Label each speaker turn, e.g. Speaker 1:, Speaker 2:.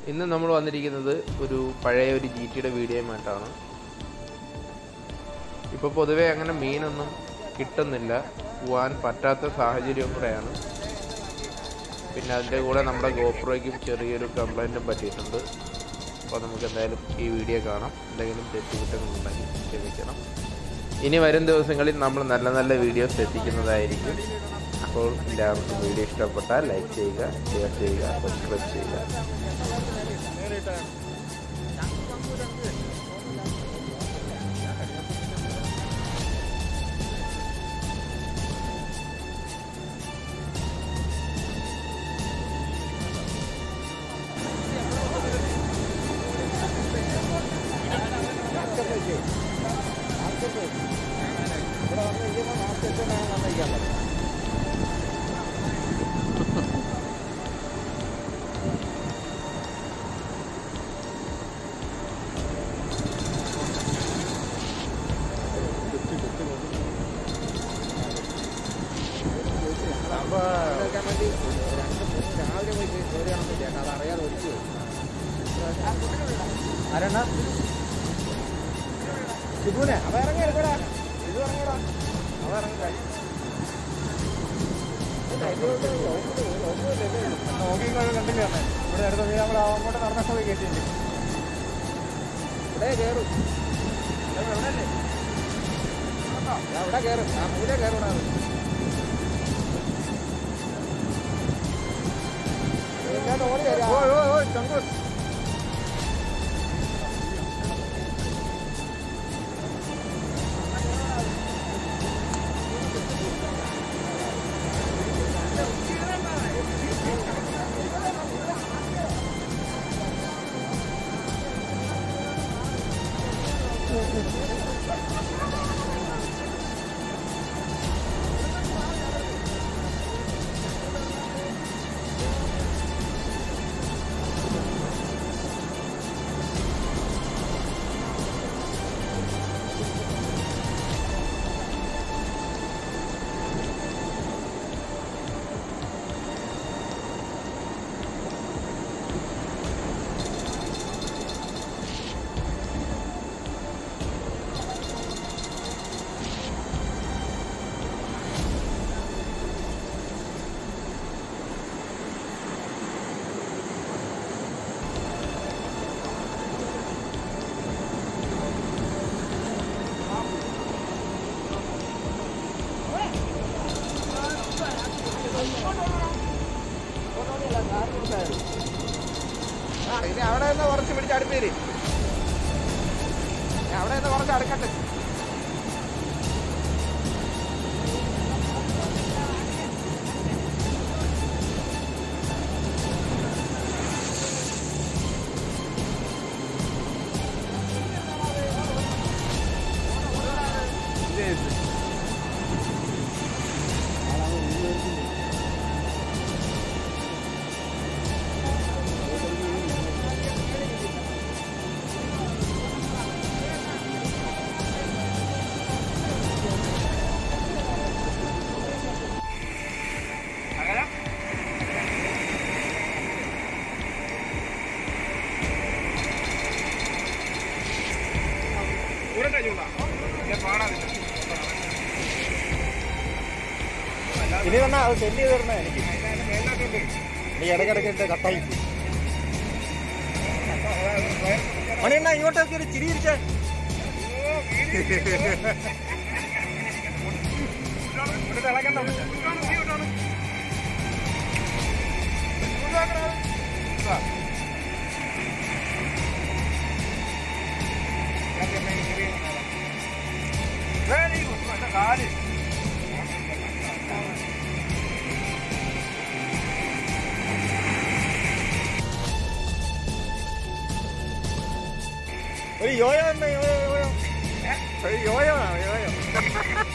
Speaker 1: ഇന്ന് നമ്മൾ വന്നിരിക്കുന്നത് ഒരു പഴയ ഒരു ജി ടിയുടെ വീഡിയോയുമായിട്ടാണ് ഇപ്പോൾ പൊതുവേ അങ്ങനെ മീനൊന്നും കിട്ടുന്നില്ല പോവാൻ പറ്റാത്ത സാഹചര്യം കൂടെയാണ് പിന്നെ അതിൻ്റെ കൂടെ നമ്മുടെ ഗോപ്രോയ്ക്കും ചെറിയൊരു കംപ്ലൈൻറ്റും പറ്റിയിട്ടുണ്ട് അപ്പോൾ നമുക്ക് എന്തായാലും ഈ വീഡിയോ കാണാം എന്തെങ്കിലും തെറ്റുകുറ്റങ്ങളുണ്ടെങ്കിൽ ക്ഷമിക്കണം ഇനി വരും ദിവസങ്ങളിൽ നമ്മൾ നല്ല നല്ല വീഡിയോസ് എത്തിക്കുന്നതായിരിക്കും അപ്പോൾ എല്ലാവർക്കും വീഡിയോ ഇഷ്ടപ്പെട്ടാൽ ലൈക്ക് ചെയ്യുക ഷെയർ ചെയ്യുക സബ്സ്ക്രൈബ് ചെയ്യുക
Speaker 2: ആരെണ്ണ ഷിബുനെ അവ ഇറങ്ങി എടുക്കടാ ഇത് ഇറങ്ങടാ അവ ഇറങ്ങി നോക്കിക്കോളും കണ്ടില്ല ഇവിടെ അടുത്ത നീ നമ്മൾ അങ്ങോട്ട് നടന്ന പോയി കയറ്റിയില്ലേ ഇവിടെ കയറും എവിടെയല്ലേ അവിടെ കയറും ആ മൂല കയറണ ഓടി വരാം ഓ ഓ ഓ ചങ്കു ഇനി അവിടെ നിന്ന് കുറച്ച് പിടിച്ച് അടുപ്പേര് അവിടെ നിന്ന് കുറച്ച് അടുക്കട്ടെ ഇനി വന്നാ അത് സെൻഡ് ചെയ്ത് തരണേ എനിക്ക് നീ ഇടയ്ക്കിടയ്ക്ക് ഇട്ട് കട്ടായി മണിയണ്ണ ഇങ്ങോട്ടൊക്കെ ഒരു ചിരി ഇരിച്ചേ കാല് ഒരു യോയോ എന്ന യോയോ യോയോ ഒരു യോയോ ആണ് യോയോ